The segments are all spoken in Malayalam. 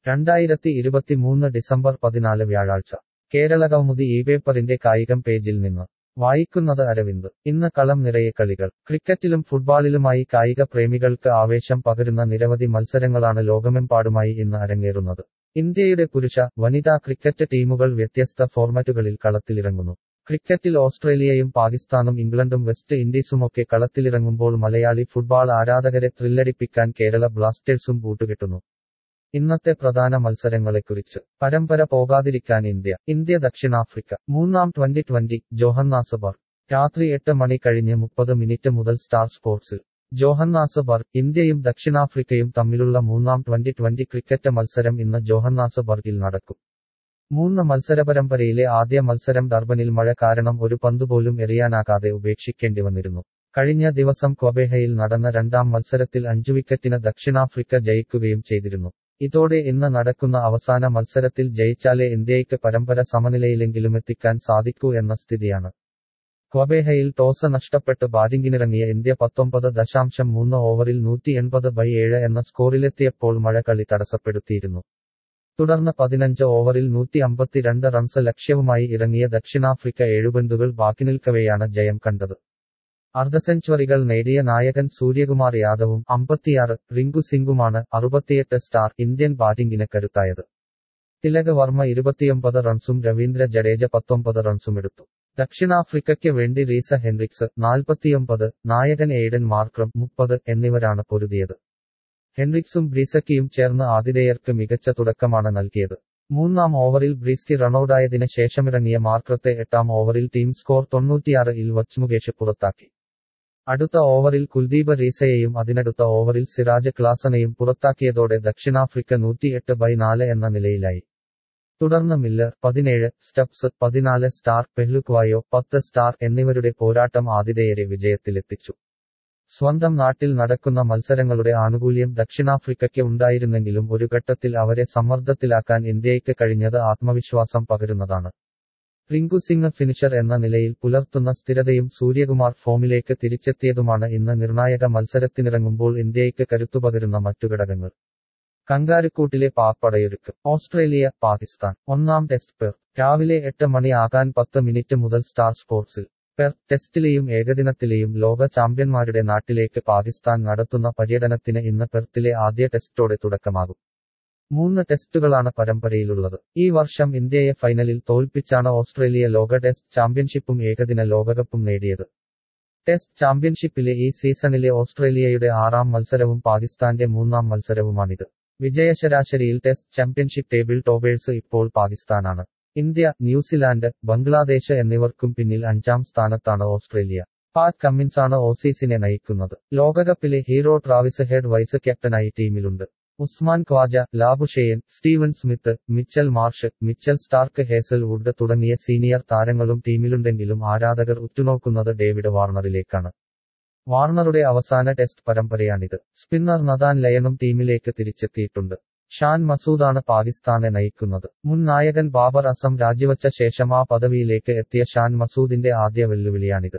രണ്ടായിരത്തി ഇരുപത്തിമൂന്ന് ഡിസംബർ പതിനാല് വ്യാഴാഴ്ച കേരള കൗമുദി ഈ പേപ്പറിന്റെ കായികം പേജിൽ നിന്ന് വായിക്കുന്നത് അരവിന്ദ് ഇന്ന് കളം നിറയെ കളികൾ ക്രിക്കറ്റിലും ഫുട്ബോളിലുമായി കായിക പ്രേമികൾക്ക് ആവേശം പകരുന്ന നിരവധി മത്സരങ്ങളാണ് ലോകമെമ്പാടുമായി ഇന്ന് അരങ്ങേറുന്നത് ഇന്ത്യയുടെ പുരുഷ വനിതാ ക്രിക്കറ്റ് ടീമുകൾ വ്യത്യസ്ത ഫോർമാറ്റുകളിൽ കളത്തിലിറങ്ങുന്നു ക്രിക്കറ്റിൽ ഓസ്ട്രേലിയയും പാകിസ്ഥാനും ഇംഗ്ലണ്ടും വെസ്റ്റ് ഇൻഡീസുമൊക്കെ കളത്തിലിറങ്ങുമ്പോൾ മലയാളി ഫുട്ബോൾ ആരാധകരെ ത്രില്ലടിപ്പിക്കാൻ കേരള ബ്ലാസ്റ്റേഴ്സും കൂട്ടുകെട്ടുന്നു ഇന്നത്തെ പ്രധാന മത്സരങ്ങളെക്കുറിച്ച് പരമ്പര പോകാതിരിക്കാൻ ഇന്ത്യ ഇന്ത്യ ദക്ഷിണാഫ്രിക്ക മൂന്നാം ട്വന്റി ട്വന്റി ജോഹന്നാസബർഗ് രാത്രി എട്ട് മണി കഴിഞ്ഞ് മുപ്പത് മിനിറ്റ് മുതൽ സ്റ്റാർ സ്പോർട്സിൽ ജോഹന്നാസബർഗ് ഇന്ത്യയും ദക്ഷിണാഫ്രിക്കയും തമ്മിലുള്ള മൂന്നാം ട്വന്റി ട്വന്റി ക്രിക്കറ്റ് മത്സരം ഇന്ന് ജോഹന്നാസബർഗിൽ നടക്കും മൂന്ന് മത്സര പരമ്പരയിലെ ആദ്യ മത്സരം ഡർബനിൽ മഴ കാരണം ഒരു പന്തുപോലും എറിയാനാകാതെ ഉപേക്ഷിക്കേണ്ടി വന്നിരുന്നു കഴിഞ്ഞ ദിവസം ക്വബേഹയിൽ നടന്ന രണ്ടാം മത്സരത്തിൽ അഞ്ചു വിക്കറ്റിന് ദക്ഷിണാഫ്രിക്ക ജയിക്കുകയും ചെയ്തിരുന്നു ഇതോടെ ഇന്ന് നടക്കുന്ന അവസാന മത്സരത്തിൽ ജയിച്ചാലേ ഇന്ത്യയ്ക്ക് പരമ്പര സമനിലയിലെങ്കിലുമെത്തിക്കാൻ സാധിക്കൂ എന്ന സ്ഥിതിയാണ് ക്വബേഹയിൽ ടോസ് നഷ്ടപ്പെട്ട് ബാറ്റിംഗിനിറങ്ങിയ ഇന്ത്യ പത്തൊമ്പത് ദശാംശം മൂന്ന് ഓവറിൽ നൂറ്റി എൺപത് ബൈ ഏഴ് എന്ന സ്കോറിലെത്തിയപ്പോൾ മഴ കളി തടസ്സപ്പെടുത്തിയിരുന്നു തുടർന്ന് പതിനഞ്ച് ഓവറിൽ നൂറ്റി അമ്പത്തിരണ്ട് റൺസ് ലക്ഷ്യവുമായി ഇറങ്ങിയ ദക്ഷിണാഫ്രിക്ക ഏഴുപന്തുകൾ ബാക്കി നിൽക്കവെയാണ് ജയം കണ്ടത് അർദ്ധ സെഞ്ചുറികൾ നേടിയ നായകൻ സൂര്യകുമാർ യാദവും അമ്പത്തിയാറ് റിങ്കു സിംഗുമാണ് അറുപത്തിയെട്ട് സ്റ്റാർ ഇന്ത്യൻ ബാറ്റിംഗിന് കരുത്തായത് തിലക് വർമ്മ ഇരുപത്തിയൊമ്പത് റൺസും രവീന്ദ്ര ജഡേജ പത്തൊമ്പത് റൺസും എടുത്തു ദക്ഷിണാഫ്രിക്കയ്ക്ക് വേണ്ടി റീസ ഹെൻറിക്സ് നാൽപ്പത്തിയൊമ്പത് നായകൻ എയ്ഡൻ മാർക്രം മുപ്പത് എന്നിവരാണ് പൊരുതിയത് ഹെൻറിക്സും ബ്രീസക്കിയും ചേർന്ന് ആതിഥേയർക്ക് മികച്ച തുടക്കമാണ് നൽകിയത് മൂന്നാം ഓവറിൽ ബ്രീസ്കി റണൌട്ടായതിന് ശേഷമിറങ്ങിയ മാർക്രത്തെ എട്ടാം ഓവറിൽ ടീം സ്കോർ തൊണ്ണൂറ്റിയാറ് ഇൽ വച്ച് പുറത്താക്കി അടുത്ത ഓവറിൽ കുൽദീപ് റീസയെയും അതിനടുത്ത ഓവറിൽ സിറാജ് ക്ലാസനെയും പുറത്താക്കിയതോടെ ദക്ഷിണാഫ്രിക്ക നൂറ്റിയെട്ട് ബൈ നാല് എന്ന നിലയിലായി തുടർന്ന് മില്ലർ പതിനേഴ് സ്റ്റപ്സ് പതിനാല് സ്റ്റാർ പെഹ്ലുക്വായോ പത്ത് സ്റ്റാർ എന്നിവരുടെ പോരാട്ടം ആതിഥേയരെ വിജയത്തിലെത്തിച്ചു സ്വന്തം നാട്ടിൽ നടക്കുന്ന മത്സരങ്ങളുടെ ആനുകൂല്യം ദക്ഷിണാഫ്രിക്കയ്ക്ക് ഉണ്ടായിരുന്നെങ്കിലും ഒരു ഘട്ടത്തിൽ അവരെ സമ്മർദ്ദത്തിലാക്കാൻ ഇന്ത്യയ്ക്ക് കഴിഞ്ഞത് ആത്മവിശ്വാസം പകരുന്നതാണ് റിങ്കു സിംഗ് ഫിനിഷർ എന്ന നിലയിൽ പുലർത്തുന്ന സ്ഥിരതയും സൂര്യകുമാർ ഫോമിലേക്ക് തിരിച്ചെത്തിയതുമാണ് ഇന്ന് നിർണായക മത്സരത്തിനിറങ്ങുമ്പോൾ ഇന്ത്യയ്ക്ക് കരുത്തുപകരുന്ന മറ്റു ഘടകങ്ങൾ കങ്കാരുക്കൂട്ടിലെ പാപ്പടയൊരുക്ക് ഓസ്ട്രേലിയ പാകിസ്ഥാൻ ഒന്നാം ടെസ്റ്റ് പെർ രാവിലെ എട്ട് മണി ആകാൻ പത്ത് മിനിറ്റ് മുതൽ സ്റ്റാർ സ്പോർട്സിൽ പെർ ടെസ്റ്റിലെയും ഏകദിനത്തിലെയും ലോക ചാമ്പ്യന്മാരുടെ നാട്ടിലേക്ക് പാകിസ്ഥാൻ നടത്തുന്ന പര്യടനത്തിന് ഇന്ന് പെർത്തിലെ ആദ്യ ടെസ്റ്റോടെ തുടക്കമാകും മൂന്ന് ടെസ്റ്റുകളാണ് പരമ്പരയിലുള്ളത് ഈ വർഷം ഇന്ത്യയെ ഫൈനലിൽ തോൽപ്പിച്ചാണ് ഓസ്ട്രേലിയ ലോക ടെസ്റ്റ് ചാമ്പ്യൻഷിപ്പും ഏകദിന ലോകകപ്പും നേടിയത് ടെസ്റ്റ് ചാമ്പ്യൻഷിപ്പിലെ ഈ സീസണിലെ ഓസ്ട്രേലിയയുടെ ആറാം മത്സരവും പാകിസ്ഥാന്റെ മൂന്നാം മത്സരവുമാണിത് വിജയശരാശരിയിൽ ടെസ്റ്റ് ചാമ്പ്യൻഷിപ്പ് ടേബിൾ ടോപ്പേഴ്സ് ഇപ്പോൾ പാകിസ്ഥാനാണ് ഇന്ത്യ ന്യൂസിലാൻഡ് ബംഗ്ലാദേശ് എന്നിവർക്കും പിന്നിൽ അഞ്ചാം സ്ഥാനത്താണ് ഓസ്ട്രേലിയ പാറ്റ് കമ്മിൻസാണ് ഓസീസിനെ നയിക്കുന്നത് ലോകകപ്പിലെ ഹീറോ ട്രാവിസ് ഹെഡ് വൈസ് ക്യാപ്റ്റനായി ടീമിലുണ്ട് Usman Khawaja Labuschagne Steven Smith Mitchell Marsh Mitchell Starc Hazlewood തുടങ്ങിയ സീനിയർ താരങ്ങളും ടീമിലുണ്ടെങ്കിലും ആരാധകർ ഉറ്റുനോക്കുന്നത് ഡേവിഡ് വാർണറിലേക്കാണ് വാർണറുടെ അവസാന ടെസ്റ്റ് പരമ്പരയാണിത് സ്പിന്നർ നദാൻ ലയണും ടീമിലേക്ക് തിരിച്ചെത്തിയിട്ടുണ്ട് ഷാൻ മസൂദാണ് പാകിസ്ഥാനെ നയിക്കുന്നത് മുൻ നായകൻ ബാബർ അസം രാജിവച്ച ശേഷം ആ പദവിയിലേക്ക് എത്തിയ ഷാൻ മസൂദിന്റെ ആദ്യ വെല്ലുവിളിയാണിത്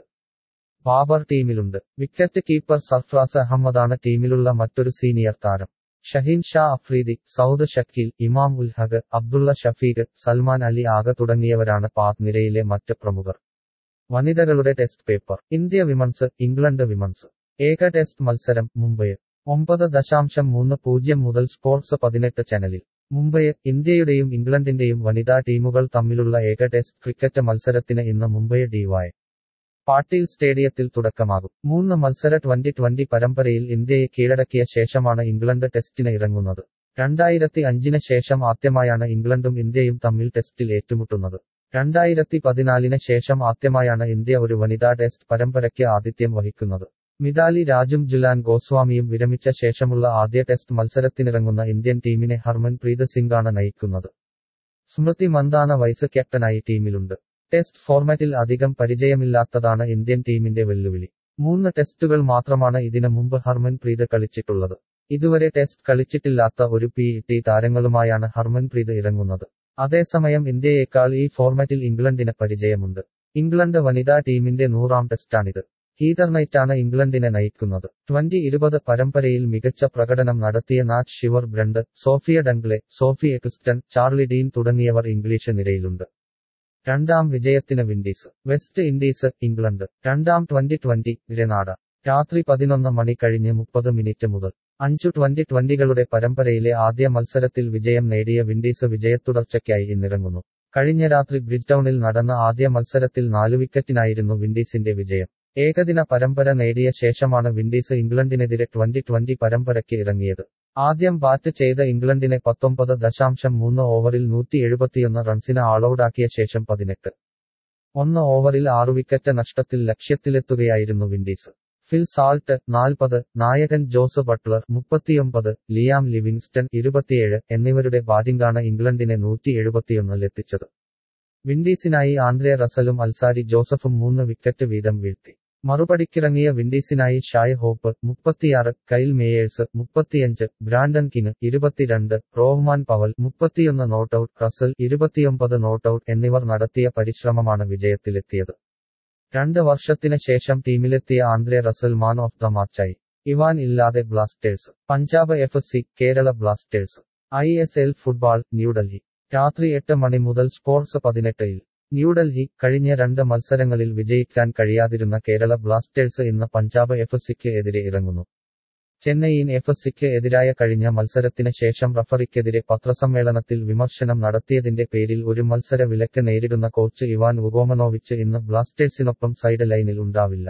ബാബർ ടീമിലുണ്ട് വിക്കറ്റ് കീപ്പർ സർഫ്രാസ് അഹമ്മദാണ് ടീമിലുള്ള മറ്റൊരു സീനിയർ താരം ഷഹീൻ ഷാ അഫ്രീദി സൗദ് ഷക്കീൽ ഇമാം ഉൽ ഹഗ് അബ്ദുള്ള ഷഫീഖ് സൽമാൻ അലി ആഗ തുടങ്ങിയവരാണ് പാക് നിരയിലെ മറ്റ് പ്രമുഖർ വനിതകളുടെ test paper India women's England women's ഏക ടെസ്റ്റ് മത്സരം മുംബൈ ഒമ്പത് ദശാംശം മൂന്ന് പൂജ്യം മുതൽ സ്പോർട്സ് പതിനെട്ട് ചാനലിൽ മുംബൈ ഇന്ത്യയുടെയും ഇംഗ്ലണ്ടിന്റെയും വനിതാ ടീമുകൾ തമ്മിലുള്ള ഏക ടെസ്റ്റ് ക്രിക്കറ്റ് മത്സരത്തിന് ഇന്ന് മുംബൈ ഡിവൈ പാട്ടീൽ സ്റ്റേഡിയത്തിൽ തുടക്കമാകും മൂന്ന് മത്സര ട്വന്റി ട്വന്റി പരമ്പരയിൽ ഇന്ത്യയെ കീഴടക്കിയ ശേഷമാണ് ഇംഗ്ലണ്ട് ടെസ്റ്റിന് ഇറങ്ങുന്നത് രണ്ടായിരത്തി അഞ്ചിന് ശേഷം ആദ്യമായാണ് ഇംഗ്ലണ്ടും ഇന്ത്യയും തമ്മിൽ ടെസ്റ്റിൽ ഏറ്റുമുട്ടുന്നത് രണ്ടായിരത്തി പതിനാലിന് ശേഷം ആദ്യമായാണ് ഇന്ത്യ ഒരു വനിതാ ടെസ്റ്റ് പരമ്പരയ്ക്ക് ആതിഥ്യം വഹിക്കുന്നത് മിതാലി രാജും ജുലാൻ ഗോസ്വാമിയും വിരമിച്ച ശേഷമുള്ള ആദ്യ ടെസ്റ്റ് മത്സരത്തിനിറങ്ങുന്ന ഇന്ത്യൻ ടീമിനെ ഹർമൻപ്രീത് സിംഗാണ് നയിക്കുന്നത് സ്മൃതി മന്ദാന വൈസ് ക്യാപ്റ്റനായി ടീമിലുണ്ട് ടെസ്റ്റ് ഫോർമാറ്റിൽ അധികം പരിചയമില്ലാത്തതാണ് ഇന്ത്യൻ ടീമിന്റെ വെല്ലുവിളി മൂന്ന് ടെസ്റ്റുകൾ മാത്രമാണ് ഇതിനു മുമ്പ് ഹർമൻപ്രീത് കളിച്ചിട്ടുള്ളത് ഇതുവരെ ടെസ്റ്റ് കളിച്ചിട്ടില്ലാത്ത ഒരു പി ടി താരങ്ങളുമായാണ് ഹർമൻപ്രീത് ഇറങ്ങുന്നത് അതേസമയം ഇന്ത്യയേക്കാൾ ഈ ഫോർമാറ്റിൽ ഇംഗ്ലണ്ടിന് പരിചയമുണ്ട് ഇംഗ്ലണ്ട് വനിതാ ടീമിന്റെ നൂറാം ടെസ്റ്റാണിത് ഹീതർനൈറ്റാണ് ഇംഗ്ലണ്ടിനെ നയിക്കുന്നത് ട്വന്റി ഇരുപത് പരമ്പരയിൽ മികച്ച പ്രകടനം നടത്തിയ Nat Sciver Brunt Sophia Dunkley Sophie Ecclestone Charlie Dean തുടങ്ങിയവർ ഇംഗ്ലീഷ് നിരയിലുണ്ട് രണ്ടാം വിജയത്തിന് വിൻഡീസ് വെസ്റ്റ് ഇൻഡീസ് ഇംഗ്ലണ്ട് രണ്ടാം ട്വന്റി ട്വന്റി ഗ്രനാഡ രാത്രി പതിനൊന്ന് മണി കഴിഞ്ഞ് മുപ്പത് മിനിറ്റ് മുതൽ അഞ്ചു ട്വന്റി ട്വന്റികളുടെ പരമ്പരയിലെ ആദ്യ മത്സരത്തിൽ വിജയം നേടിയ വിൻഡീസ് വിജയത്തുടർച്ചയ്ക്കായി ഇന്നിറങ്ങുന്നു കഴിഞ്ഞ രാത്രി ബ്രിഡ്ടൌണിൽ നടന്ന ആദ്യ മത്സരത്തിൽ നാലു വിക്കറ്റിനായിരുന്നു വിൻഡീസിന്റെ വിജയം ഏകദിന പരമ്പര നേടിയ ശേഷമാണ് വിൻഡീസ് ഇംഗ്ലണ്ടിനെതിരെ ട്വന്റി ട്വന്റി പരമ്പരയ്ക്ക് ഇറങ്ങിയത് ആദ്യം ബാറ്റ് ചെയ്ത ഇംഗ്ലണ്ടിനെ പത്തൊമ്പത് ദശാംശം മൂന്ന് ഓവറിൽ നൂറ്റി എഴുപത്തിയൊന്ന് റൺസിന് ആളൌടാക്കിയ ശേഷം പതിനെട്ട് ഒന്ന് ഓവറിൽ ആറു വിക്കറ്റ് നഷ്ടത്തിൽ ലക്ഷ്യത്തിലെത്തുകയായിരുന്നു വിൻഡീസ് ഫിൽ സാൾട്ട് നാൽപ്പത് നായകൻ ജോസ് ബട്ട്ലർ മുപ്പത്തിയൊമ്പത് ലിയാം ലിവിങ്സ്റ്റൺ ഇരുപത്തിയേഴ് എന്നിവരുടെ ബാറ്റിംഗാണ് ഇംഗ്ലണ്ടിനെ നൂറ്റി എഴുപത്തിയൊന്നിലെത്തിച്ചത് വിൻഡീസിനായി ആന്ദ്രെ റസലും അൽസാരി ജോസഫും മൂന്ന് വിക്കറ്റ് വീതം വീഴ്ത്തി മറുപടിക്കിറങ്ങിയ വിൻഡീസിനായി ഷായ് ഹോപ്പ് മുപ്പത്തിയാറ് കൈൽ മേയേഴ്സ് മുപ്പത്തിയഞ്ച് ബ്രാൻഡൻ കിന് ഇരുപത്തിരണ്ട് റോഹ്മാൻ പവൽ മുപ്പത്തിയൊന്ന് നോട്ടൌട്ട് റസൽ ഇരുപത്തിയൊമ്പത് നോട്ടൌട്ട് എന്നിവർ നടത്തിയ പരിശ്രമമാണ് വിജയത്തിലെത്തിയത് രണ്ട് വർഷത്തിന് ശേഷം ടീമിലെത്തിയ Andre Russell man of the മാച്ചായി ഇവാൻ ഇല്ലാതെ Blasters Punjab F C Kerala Blasters I S L football New Delhi രാത്രി എട്ട് മണി മുതൽ സ്പോർട്സ് പതിനെട്ടിൽ ന്യൂഡൽഹി കഴിഞ്ഞ രണ്ട് മത്സരങ്ങളിൽ വിജയിക്കാൻ കഴിയാതിരുന്ന കേരള ബ്ലാസ്റ്റേഴ്സ് ഇന്ന് പഞ്ചാബ് എഫ് സിക്ക് എതിരെ ഇറങ്ങുന്നു ചെന്നൈയിൻ എഫ് സിക്ക് എതിരായ കഴിഞ്ഞ മത്സരത്തിന് ശേഷം റഫറിക്കെതിരെ പത്രസമ്മേളനത്തിൽ വിമർശനം നടത്തിയതിന്റെ പേരിൽ ഒരു മത്സര വിലക്ക് നേരിടുന്ന കോച്ച് ഇവാൻ ഉഗോമനോവിച്ച് ഇന്ന് ബ്ലാസ്റ്റേഴ്സിനൊപ്പം സൈഡ് ലൈനിൽ ഉണ്ടാവില്ല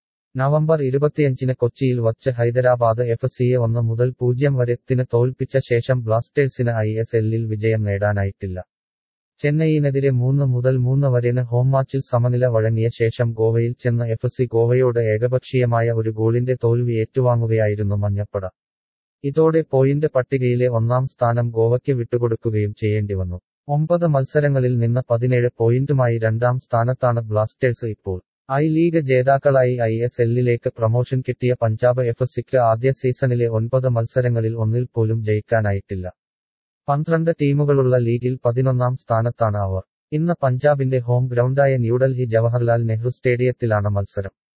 നവംബർ ഇരുപത്തിയഞ്ചിന് കൊച്ചിയിൽ വച്ച് ഹൈദരാബാദ് എഫ് സിയെ ഒന്ന് മുതൽ പൂജ്യം വരെത്തിന് തോൽപ്പിച്ച ശേഷം ബ്ലാസ്റ്റേഴ്സിന് ഐ എസ് എല്ലിൽ വിജയം നേടാനായിട്ടില്ല ചെന്നൈയിനെതിരെ മൂന്ന് മുതൽ മൂന്ന് വരെന് ഹോം മാച്ചിൽ സമനില വഴങ്ങിയ ശേഷം ഗോവയിൽ ചെന്ന എഫ് സി ഗോവയോട് ഏകപക്ഷീയമായ ഒരു ഗോളിന്റെ തോൽവി ഏറ്റുവാങ്ങുകയായിരുന്നു മഞ്ഞപ്പട ഇതോടെ പോയിന്റ് പട്ടികയിലെ ഒന്നാം സ്ഥാനം ഗോവയ്ക്ക് വിട്ടുകൊടുക്കുകയും ചെയ്യേണ്ടി വന്നു ഒമ്പത് മത്സരങ്ങളിൽ നിന്ന് പതിനേഴ് പോയിന്റുമായി രണ്ടാം സ്ഥാനത്താണ് ബ്ലാസ്റ്റേഴ്സ് ഇപ്പോൾ ഐ ലീഗ് ജേതാക്കളായി ഐ എസ് എല്ലിലേക്ക് പ്രമോഷൻ കിട്ടിയ പഞ്ചാബ് എഫ് സിക്ക് ആദ്യ സീസണിലെ ഒൻപത് മത്സരങ്ങളിൽ ഒന്നിൽ പോലും ജയിക്കാനായിട്ടില്ല പന്ത്രണ്ട് ടീമുകളുള്ള ലീഗിൽ പതിനൊന്നാം സ്ഥാനത്താണ് അവർ ഇന്ന് പഞ്ചാബിന്റെ ഹോം ഗ്രൗണ്ടായ ന്യൂഡൽഹി ജവഹർലാൽ നെഹ്റു സ്റ്റേഡിയത്തിലാണ് മത്സരം